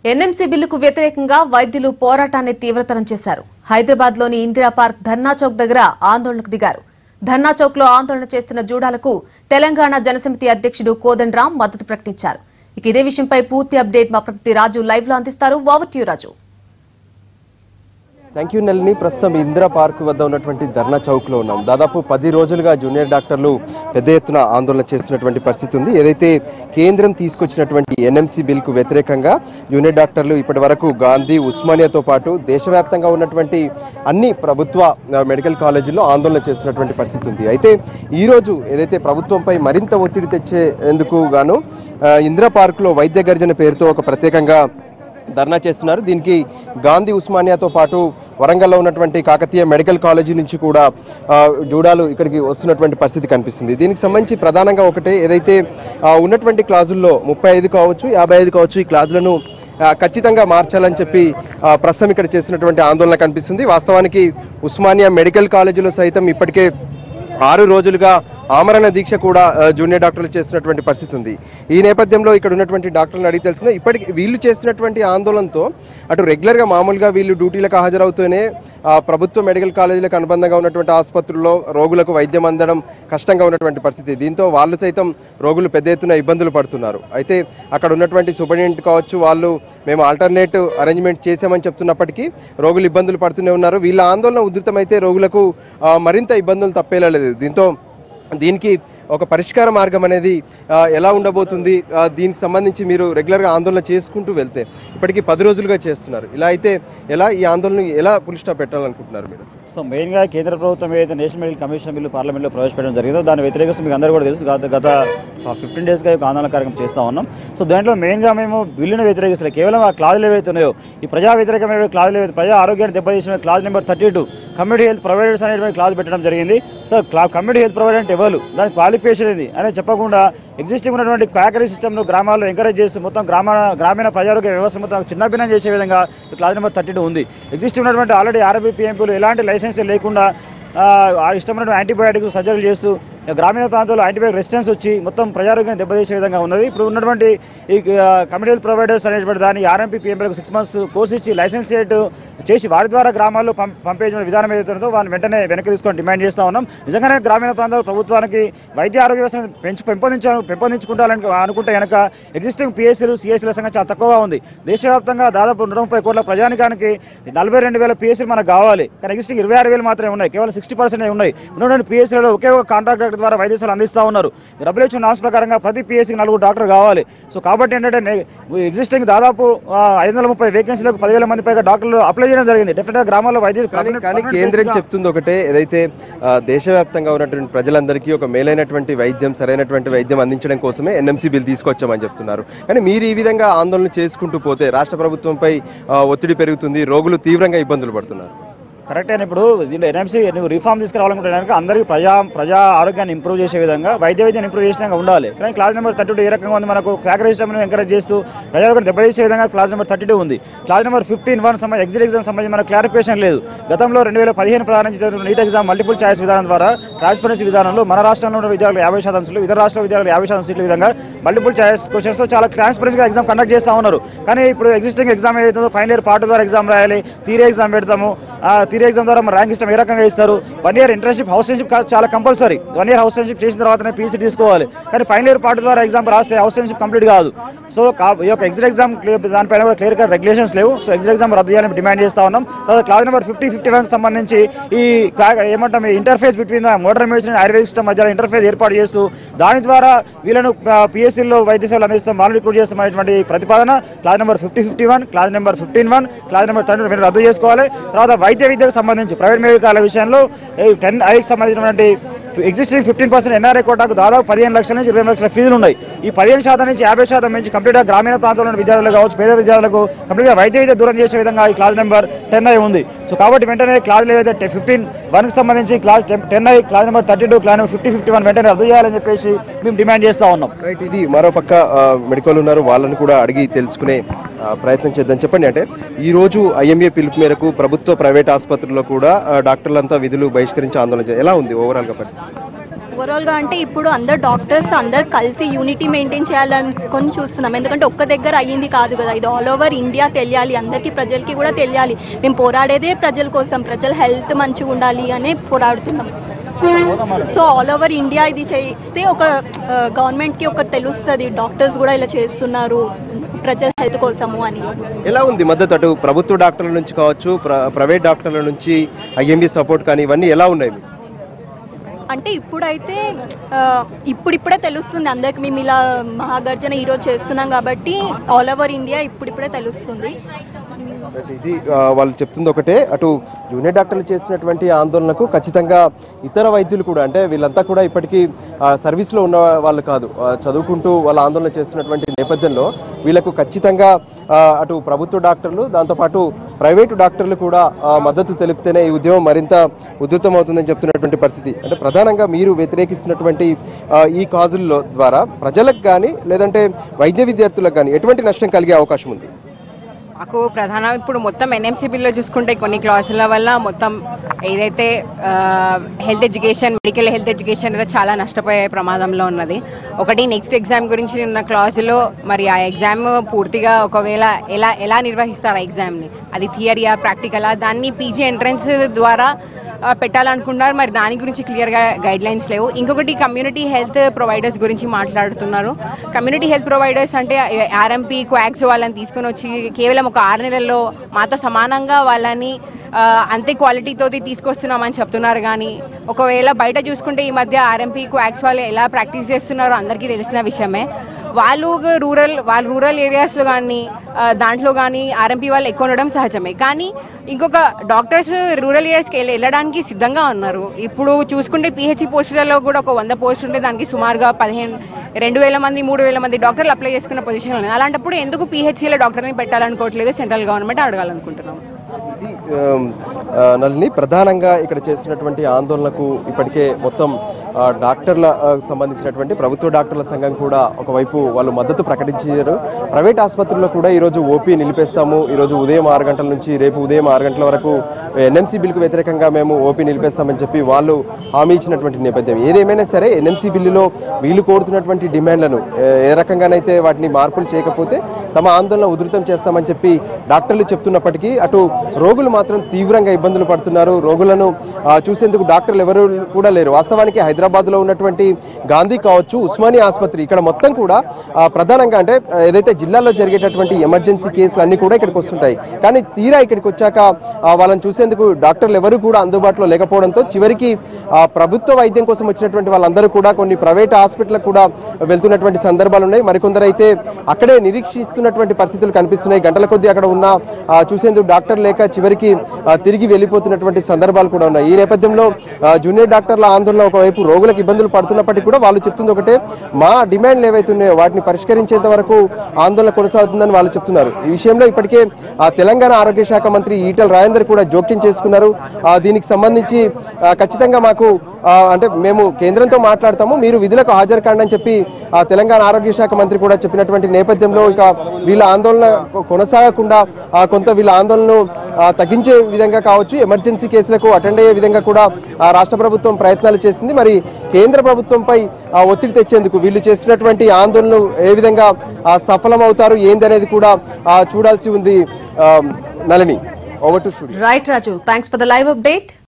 NMC బిల్లుకు వ్యతిరేకంగా వైద్యులు పోరాటాన్ని తీవ్రతరం చేశారు హైదరాబాద్ లోని ఇందిరా పార్క్ ధర్నా చౌక్ దగ్గర ఆందోళనకు దిగారు ధర్నా చౌక్ లో ఆందోళన చేస్తున్న జూడాలకు తెలంగాణ జనసమితి అధ్యక్షుడు కోదండరాం మద్దతు ప్రకటించారు ఇక ఇదే విషయంపై పూర్తి అప్డేట్ మా ప్రతినిధి రాజు లైవ్ లో అందిస్తారు over to you, Raju thank you నెలని ప్రస్తుతం ఇందిరా పార్క్ వద్ద ఉన్నటువంటి ధర్నా చౌక్లో ఉన్నాం దాదాపు పది రోజులుగా జూనియర్ డాక్టర్లు పెద్ద ఎత్తున ఆందోళన చేస్తున్నటువంటి పరిస్థితి ఉంది ఏదైతే కేంద్రం తీసుకొచ్చినటువంటి ఎన్ఎంసీ బిల్కు వ్యతిరేకంగా జూనియర్ డాక్టర్లు ఇప్పటి వరకు గాంధీ ఉస్మానియాతో పాటు దేశవ్యాప్తంగా ఉన్నటువంటి అన్ని ప్రభుత్వ ఆ, మెడికల్ కాలేజీల్లో ఆందోళన చేస్తున్నటువంటి పరిస్థితి ఉంది అయితే ఈరోజు ఏదైతే ప్రభుత్వంపై మరింత ఒత్తిడి తెచ్చేందుకు గాను ఆ, ఇందిరా పార్కులో వైద్య గర్జన పేరుతో ఒక ప్రత్యేకంగా ధర్నా చేస్తున్నారు దీనికి గాంధీ ఉస్మానియాతో పాటు వరంగల్లో ఉన్నటువంటి కాకతీయ మెడికల్ కాలేజీ నుంచి కూడా ఆ, జూడాలు ఇక్కడికి వస్తున్నటువంటి పరిస్థితి కనిపిస్తుంది దీనికి సంబంధించి ప్రధానంగా ఒకటే ఏదైతే ఆ, ఉన్నటువంటి క్లాజుల్లో ముప్పై ఐదు కావచ్చు యాభై ఐదు కావచ్చు ఈ క్లాజులను ఆ, ఖచ్చితంగా మార్చాలని చెప్పి ఆ, ప్రస్తుతం ఇక్కడ చేస్తున్నటువంటి ఆందోళన కనిపిస్తుంది వాస్తవానికి ఉస్మానియా మెడికల్ కాలేజీలో సైతం ఇప్పటికే ఆరు రోజులుగా ఆమరణ దీక్ష కూడా ఆ, జూనియర్ డాక్టర్లు చేస్తున్నటువంటి పరిస్థితి ఉంది ఈ నేపథ్యంలో ఇక్కడ ఉన్నటువంటి డాక్టర్లను అడిగి తెలిసిందే ఇప్పటికి వీళ్ళు చేస్తున్నటువంటి ఆందోళనతో అటు రెగ్యులర్గా మామూలుగా వీళ్ళు డ్యూటీలకు హాజరవుతూనే ఆ, ప్రభుత్వ మెడికల్ కాలేజీలకు అనుబంధంగా ఉన్నటువంటి ఆసుపత్రుల్లో రోగులకు వైద్యం అందడం కష్టంగా ఉన్నటువంటి పరిస్థితి దీంతో వాళ్ళు సైతం రోగులు పెద్ద ఎత్తున ఇబ్బందులు పడుతున్నారు అయితే అక్కడ ఉన్నటువంటి సూపరింటెండెంట్ కావచ్చు వాళ్ళు మేము ఆల్టర్నేట్ అరేంజ్మెంట్ చేసామని చెప్తున్నప్పటికీ రోగులు ఇబ్బందులు పడుతూనే ఉన్నారు వీళ్ళ ఆందోళన ఉధృతమైతే రోగులకు ఆ, మరింత ఇబ్బందులు తప్పేలా లేదు దీంతో దీనికి ఒక పరిష్కార మార్గం అనేది ఆ, ఎలా ఉండబోతుంది ఆ, దీనికి సంబంధించి మీరు రెగ్యులర్గా ఆందోళన చేసుకుంటూ వెళ్తే ఇప్పటికీ పది రోజులుగా చేస్తున్నారు ఇలా అయితే ఎలా ఈ ఆందోళన ఎలా పులి స్టాప్ పెట్టాలనుకుంటున్నారు మీరు సో మెయిన్గా కేంద్ర ప్రభుత్వం ఏదైతే నేషనల్ మెడికల్ కమిషన్ బిల్లు పార్లమెంట్లో ప్రవేశపెట్టడం జరిగిందో దాన్ని వ్యతిరేకిస్తూ మీకు అందరూ కూడా తెలుసు గత గత ఫిఫ్టీన్ డేస్గా ఒక ఆందోళన కార్యక్రమం చేస్తూ ఉన్నాం సో దాంట్లో మెయిన్గా మేము బిల్లును వ్యతిరేకిస్తలేదు కేవలం ఆ క్లాజులు ఏవైతే ఉన్నాయో ఈ ప్రజా వ్యతిరేకమైన క్లాజులు ఏవైతే ప్రజా ఆరోగ్యాన్ని దెబ్బతీసిన clause number thirty two community health providers అనేటువంటి క్లాజ్ పెట్టడం జరిగింది సో క్లా కమ్యూనిటీ హెల్త్ ప్రొవైడర్ అంటే ఎవరు దాని క్వాలిఫికేషన్ ఏంది అనేది చెప్పకుండా ఎగ్జిస్టింగ్ ఉన్నటువంటి ప్యాకరీ సిస్టమ్ను గ్రామాల్లో ఎంకరేజ్ చేస్తూ మొత్తం గ్రామ గ్రామీణ ప్రజారోగ్య వ్యవస్థ మొత్తం చిన్నభిన్నం చేసే విధంగా ఈ క్లాజ్ నెంబర్ థర్టీ టూ ఉంది ఎగ్జిస్టింగ్ ఉన్నటువంటి ఆల్రెడీ ఆర్బీ పిఎంపీలు ఎలాంటి లైసెన్స్ లేకుండా ఆ, ఆ ఇష్టమైన యాంటీబయాటిక్ సర్జరీలు చేస్తూ ఇక గ్రామీణ ప్రాంతాల్లో యాంటీబయాటిక్ రెసిస్టెన్స్ వచ్చి మొత్తం ప్రజారోగ్యం దెబ్బతీసే విధంగా ఉన్నది ఇప్పుడు ఉన్నటువంటి ఈ కమ్యూనిటీ ప్రొవైడర్స్ అనేటువంటి దాన్ని ఆర్ఎంపీ పిఎంపీలకు సిక్స్ మంత్స్ కోర్స్ ఇచ్చి లైసెన్స్ చేసి వారి ద్వారా గ్రామాల్లో పంప్ పంపేసిన విధానం ఏదైతే ఉందో వారిని వెంటనే వెనక్కి తీసుకొని డిమాండ్ చేస్తా ఉన్నాం నిజంగానే గ్రామీణ ప్రాంతాల్లో ప్రభుత్వానికి వైద్య ఆరోగ్య వ్యవస్థను పెంచి పెంపొందించాలి పెంపొందించుకుంటాలని అనుకుంటే కనుక ఎగ్జిస్టింగ్ పిఎస్సీలు సిఎస్సీల సంఖ్య చాలా తక్కువగా ఉంది దేశవ్యాప్తంగా దాదాపు నూట ముప్పై కోట్ల ప్రజానికానికి నలభై రెండు వేల పిఎస్సీలు మనకు కావాలి కానీ ఎగ్జిస్టింగ్ ఇరవై ఆరు వేలు మాత్రమే ఉన్నాయి కేవలం సిక్స్టీ పర్సెంట్ ఉన్నాయి ఉన్నటువంటి పిఎస్సీలలో ఒకే ఒక కాంట్రాక్టర్ ద్వారా వైద్య సేవలు అందిస్తూ ఉన్నారు డబ్ల్యూహెచ్ఓ నామ్స్ ప్రకారంగా ప్రతి పిఎస్సీకి నలుగురు డాక్టర్ కావాలి సో కాబట్టి ఏంటంటే ఎగ్జిస్టింగ్ దాదాపు ఐదు వందల ముప్పై వేకెన్సీలకు పదివేల మంది పైగా డాక్టర్లు అప్లై చేయడం జరిగింది డెఫినెట్గా గ్రామాల్లో వైద్య కానీ కానీ permanent కేంద్రం basis గా- చెప్తుంది ఒకటే ఏదైతే ఆ, దేశవ్యాప్తంగా ఉన్నటువంటి ప్రజలందరికీ ఒక మేలైనటువంటి వైద్యం సరైనటువంటి వైద్యం అందించడం కోసమే ఎన్ఎంసీ బిల్ తీసుకొచ్చామని చెప్తున్నారు కానీ మీరు ఈ విధంగా ఆందోళన చేసుకుంటూ పోతే రాష్ట్ర ప్రభుత్వంపై ఆ, ఒత్తిడి పెరుగుతుంది రోగులు తీవ్రంగా ఇబ్బందులు పడుతున్నారు కరెక్ట్ అని ఇప్పుడు దీంట్లో ఎన్ఎంసీ నువ్వు రిఫార్మ్ తీసుకురావాలనుకుంటే కనుక అందరికీ ప్రజా ప్రజా ఆరోగ్యాన్ని ఇంప్రూవ్ చేసే విధంగా వైద్య విద్యను ఇంప్రూవ్ చేసే విధంగా ఉండాలి కానీ క్లాస్ నెంబర్ థర్టీ టూ ఏ రకంగా ఉంది మనకు క్రాకర్ సిస్టమ్ను ఎంకరేజ్ చేస్తూ ప్రజారోగ్యం దెబ్బతీసే విధంగా క్లాస్ నెంబర్ థర్టీ టూ ఉంది క్లాస్ నెంబర్ ఫిఫ్టీన్ వన్ సంబంధించి ఎగ్జిట్ ఎగ్జామ్ సంబంధించి మనకు క్లారిఫికేషన్ లేదు గతంలో రెండు వేల పదిహేను ప్రధానం చేసిన నీట్ ఎగ్జామ్ మల్టిపుల్ ఛాయిస్ విధానం ద్వారా ట్రాన్స్పరెన్సీ విధానంలో మన రాష్ట్రంలో ఉన్న విద్యార్థులు యాభై శాతం సీట్లు ఇతర రాష్ట్రాల విద్యార్థులు యాభై శాతం సీట్ల విధంగా మల్టిపుల్ ఛాయిస్ క్వశ్చన్స్ చాలా ట్రాన్స్పరెన్సీగా ఎగ్జామ్ కండక్ట్ చేస్తూ ఉన్నారు కానీ ఇప్పుడు ఎగ్జిస్టింగ్ ఎగ్జామ్ ఏదైతుందో ఫైనల్ ఇయర్ పార్ట్ ద్వారా ఎగ్జామ్ రాయాలి థీరీ ఎగ్జామ్ పెడతాము ఆ థీరీ ఎగ్జామ్ ద్వారా మన ర్యాంక్ ఇష్టం ఏ రకంగా ఇస్తారు వన్ ఇయర్ ఇంటర్న్షిప్ హౌస్టన్షిప్ చాలా కంపల్సరీ వన్ ఇయర్ హౌస్టన్షిప్ చేసిన తర్వాతనే పీసీ తీసుకోవాలి కానీ ఫైనల్ ఇయర్ పార్ట్ ద్వారా ఎగ్జామ్ రాస్తే హౌస్టన్షిప్ కంప్లీట్ కాదు సో కా- ఈ యొక్క ఎగ్జిట్ ఎగ్జామ్ దానిపైన కూడా క్లియర్ కట్ రెగ్యులేషన్స్ లేవు సో ఎగ్జిట్ ఎగ్జామ్ రద్దు చేయాలని డిమాండ్ చేస్తా ఉన్నాం తర్వాత class number fifty fifty one సంబంధించి ఈ కా- ఏమంటాం interface between the modern medicine ayurvedic system మధ్య ఇంటర్ఫేస్ ఏర్పాటు చేస్తూ దాని ద్వారా వీళ్ళను పిఎస్సీలో వైద్య సేవలు అందిస్తాం వాళ్ళు రిక్రూట్ చేస్తామనేటువంటి ప్రతిపాదన class number fifty fifty one class number fifteen one class number thirty మీరు రద్దు చేసుకోవాలి తర్వాత వైద్య విద్యకు సంబంధించి ప్రైవేట్ మెడికల్ కాలేజ్ విషయంలో టెన్ ఐకి సంబంధించినటువంటి ఎగ్జిస్టింగ్ ఫిఫ్టీన్ పర్సెంట్ ఎన్ఆర్ఐ కోటాకు దాదాపు పదిహేను లక్షల నుంచి ఇరవై లక్షల ఫీజులు ఉన్నాయి ఈ పదిహేను శాతం నుంచి యాభై శాతం నుంచి కంప్లీట్గా గ్రామీణ ప్రాంతంలో ఉన్న విద్యార్థులు కావచ్చు పేద విద్యార్థులకు కంప్లీట్గా వైద్య విద్య దూరం చేసే విధంగా ఈ క్లాస్ నెంబర్ టెన్ ఐ ఉంది సో కాబట్టి వెంటనే క్లాసులు ఏదైతే ఫిఫ్టీన్ వన్కి సంబంధించి class ten I class number thirty two class number fifty fifty one వెంటనే రద్దు చేయాలని చెప్పేసి మేము డిమాండ్ చేస్తూ ఉన్నాం రైట్ ఇది మరో పక్క ఆ, మెడికల్ ఉన్నారు వాళ్ళని కూడా అడిగి తెలుసుకునే ఆ, ప్రయత్నం చేద్దాం చెప్పండి అంటే ఈ రోజు ఐఎంఏ పిలుపు మేరకు ప్రభుత్వ ప్రైవేట్ ఆసుపత్రుల్లో కూడా ఆ, డాక్టర్లంతా విధులు బహిష్కరించి ఆందోళన చే- ఎలా ఉంది ఓవరాల్గా పరిస్థితి ఓవరాల్గా అంటే ఇప్పుడు అందరు డాక్టర్స్ అందరు కలిసి యూనిటీ మెయింటైన్ చేయాలనుకొని చూస్తున్నాం ఎందుకంటే ఒక్క దగ్గర అయ్యింది కాదు కదా ఇది ఆల్ ఓవర్ ఇండియా తెలియాలి అందరికీ ప్రజలకి కూడా తెలియాలి మేము పోరాడేదే ప్రజల కోసం ప్రజల హెల్త్ మంచిగా ఉండాలి అనే పోరాడుతున్నాం సో ఆల్ ఓవర్ ఇండియా ఇది చేస్తే ఒక గవర్నమెంట్కి ఒక తెలుస్తుంది డాక్టర్స్ కూడా ఇలా చేస్తున్నారు ప్రజల హెల్త్ కోసము అని ఎలా ఉంది మద్దతు అటు ప్రభుత్వ డాక్టర్ల నుంచి కావచ్చు ప్ర- ప్రైవేట్ డాక్టర్ల నుంచి ఐఎంబీ సపోర్ట్ కానీ ఇవన్నీ ఎలా ఉన్నాయి మీకు? అంటే ఇప్పుడైతే ఆ, ఇప్పుడిప్పుడే తెలుస్తుంది అందరికి మేము ఇలా మహాగర్జన ఈరోజు చేస్తున్నాం కాబట్టి ఆల్ ఓవర్ ఇండియా ఇప్పుడిప్పుడే తెలుస్తుంది అంటే ఇది ఆ, వాళ్ళు చెప్తుంది ఒకటే అటు జూనియర్ డాక్టర్లు చేసినటువంటి ఆందోళనకు ఖచ్చితంగా ఇతర వైద్యులు కూడా అంటే వీళ్ళంతా కూడా ఇప్పటికీ ఆ, సర్వీస్లో ఉన్న వాళ్ళు కాదు ఆ, చదువుకుంటూ వాళ్ళ ఆందోళన చేస్తున్నటువంటి నేపథ్యంలో వీళ్ళకు ఖచ్చితంగా ఆ, అటు ప్రభుత్వ డాక్టర్లు దాంతోపాటు ప్రైవేటు డాక్టర్లు కూడా ఆ, మద్దతు తెలిపితేనే ఈ ఉద్యమం మరింత ఉధృతమవుతుందని చెప్తున్నటువంటి పరిస్థితి అంటే ప్రధానంగా మీరు వ్యతిరేకిస్తున్నటువంటి ఆ, ఈ కాజుల్లో ద్వారా ప్రజలకు కానీ లేదంటే వైద్య విద్యార్థులకు కానీ ఎటువంటి నష్టం కలిగే అవకాశం ఉంది మాకు ప్రధాన ఇప్పుడు మొత్తం ఎన్ఎంసీ బిల్లో చూసుకుంటే కొన్ని క్లాసుల వల్ల మొత్తం ఏదైతే health education medical health education అనేది చాలా నష్టపోయే ప్రమాదంలో ఉన్నది ఒకటి నెక్స్ట్ ఎగ్జామ్ గురించి ఉన్న క్లాసులో మరి ఆ ఎగ్జామ్ పూర్తిగా ఒకవేళ ఎలా ఎలా నిర్వహిస్తారు ఆ ఎగ్జామ్ని అది థియరీయా ప్రాక్టికలా దాన్ని పీజీ ఎంట్రన్స్ ద్వారా ఆ, పెట్టాలనుకుంటున్నారు మరి దాని గురించి క్లియర్గా గైడ్ లైన్స్ లేవు ఇంకొకటి కమ్యూనిటీ హెల్త్ ప్రొవైడర్స్ గురించి మాట్లాడుతున్నారు కమ్యూనిటీ హెల్త్ ప్రొవైడర్స్ అంటే ఆర్ఎంపీ క్వాక్స్ వాళ్ళని తీసుకొని వచ్చి కేవలం ఒక ఆరు నెలల్లో మాతో సమానంగా వాళ్ళని ఆ, అంతే క్వాలిటీతో తీసుకొస్తున్నామని చెప్తున్నారు కానీ ఒకవేళ బయట చూసుకుంటే ఈ మధ్య ఆర్ఎంపీ క్వాక్స్ వాళ్ళు ఎలా ప్రాక్టీస్ చేస్తున్నారో అందరికీ తెలిసిన విషయమే వాళ్ళు రూరల్ వాళ్ళు రూరల్ ఏరియాస్లో కానీ ఆ, దాంట్లో కానీ ఆర్ఎంపీ వాళ్ళు ఎక్కువ ఉండడం సహజమే కానీ ఇంకొక డాక్టర్స్ రూరల్ ఏరియాస్కి వెళ్ళి వెళ్ళడానికి సిద్ధంగా ఉన్నారు ఇప్పుడు చూసుకుంటే పిహెచ్సి పోస్టులలో కూడా ఒక వంద పోస్టులు ఉంటే దానికి సుమారుగా పదిహేను రెండు వేల మంది మూడు వేల మంది డాక్టర్లు అప్లై చేసుకున్న పొజిషన్ ఉంది అలాంటప్పుడు ఎందుకు పిహెచ్సిలో డాక్టర్ని పెట్టాలనుకోవట్లేదు సెంట్రల్ గవర్నమెంట్ అడగాలనుకుంటున్నాం ఇది ఆమ్, ఆ, నళిని ప్రధానంగా ఇక్కడ చేస్తున్నటువంటి ఆందోళనకు ఇప్పటికే మొత్తం ఆ, డాక్టర్ల ఆ, సంబంధించినటువంటి ప్రభుత్వ డాక్టర్ల సంఘం కూడా ఒకవైపు వాళ్ళు మద్దతు ప్రకటించారు ప్రైవేట్ ఆసుపత్రుల్లో కూడా ఈరోజు ఓపీ నిలిపేస్తాము ఈరోజు ఉదయం ఆరు గంటల నుంచి రేపు ఉదయం ఆరు గంటల వరకు ఎన్ఎంసీ బిల్లుకు వ్యతిరేకంగా మేము ఓపీ నిలిపేస్తామని చెప్పి వాళ్ళు హామీ ఇచ్చినటువంటి నేపథ్యం ఏదేమైనా సరే ఎన్ఎంసీ బిల్లులో వీళ్ళు కోరుతున్నటువంటి డిమాండ్లను ఏ- ఏ రకంగానైతే వాటిని మార్పులు చేయకపోతే తమ ఆందోళన ఉధృతం చేస్తామని చెప్పి డాక్టర్లు చెప్తున్నప్పటికీ అటు రోగులు మాత్రం తీవ్రంగా ఇబ్బందులు పడుతున్నారు రోగులను ఆ, చూసేందుకు డాక్టర్లు ఎవరు కూడా లేరు వాస్తవానికి హైదరాబాద్లో ఉన్నటువంటి గాంధీ కావచ్చు ఉస్మానియా ఆసుపత్రి ఇక్కడ మొత్తం కూడా ఆ, ప్రధానంగా అంటే ఆ, ఏదైతే జిల్లాలో జరిగేటటువంటి ఎమర్జెన్సీ కేసులు అన్ని కూడా ఇక్కడికి వస్తుంటాయి కానీ తీరా ఇక్కడికి వచ్చాక ఆ, వాళ్ళని చూసేందుకు డాక్టర్లు ఎవరు కూడా అందుబాటులో లేకపోవడంతో చివరికి ఆ, ప్రభుత్వ వైద్యం కోసం వచ్చినటువంటి వాళ్ళందరూ కూడా కొన్ని ప్రైవేట్ హాస్పిటల్కి కూడా వెళ్తున్నటువంటి సందర్భాలు ఉన్నాయి మరికొందరు అయితే అక్కడే నిరీక్షిస్తున్నటువంటి పరిస్థితులు కనిపిస్తున్నాయి గంటల కొద్దీ అక్కడ ఉన్న ఆ, చూసేందుకు డాక్టర్ లేక చివరికి ఆ, తిరిగి వెళ్ళిపోతున్నటువంటి సందర్భాలు కూడా ఉన్నాయి ఈ నేపథ్యంలో ఆ, జూనియర్ డాక్టర్ల ఆందోళన ఒకవైపు రోగులకు ఇబ్బందులు పడుతున్నప్పటికీ కూడా వాళ్ళు చెప్తుంది ఒకటే మా డిమాండ్లు ఏవైతే ఉన్నాయో వాటిని పరిష్కరించేంత వరకు ఆందోళన కొనసాగుతుందని వాళ్ళు చెప్తున్నారు ఈ విషయంలో ఇప్పటికే ఆ, తెలంగాణ ఆరోగ్య శాఖ మంత్రి ఈటల రాజేందర్ కూడా జోక్యం చేసుకున్నారు ఆ, దీనికి సంబంధించి ఆ, ఖచ్చితంగా మాకు ఆ, అంటే మేము కేంద్రంతో మాట్లాడతాము మీరు విధులకు హాజరు కాండి అని చెప్పి ఆ, తెలంగాణ ఆరోగ్య శాఖ మంత్రి కూడా చెప్పినటువంటి నేపథ్యంలో ఇక వీళ్ళ ఆందోళన కొ- కొనసాగకుండా ఆ, కొంత వీళ్ళ ఆందోళనను ఆ, తగ్గించే విధంగా కావచ్చు ఎమర్జెన్సీ కేసులకు అటెండ్ అయ్యే విధంగా కూడా ఆ, రాష్ట్ర ప్రభుత్వం ప్రయత్నాలు చేసింది మరి కేంద్ర ప్రభుత్వంపై ఆ, ఒత్తిడి తెచ్చేందుకు వీళ్ళు చేసినటువంటి ఆందోళనలు ఏ విధంగా ఆ, సఫలమవుతారు ఏందనేది కూడా ఆ, చూడాల్సి ఉంది ఆ, Nalini over to studio right Raju thanks for the live update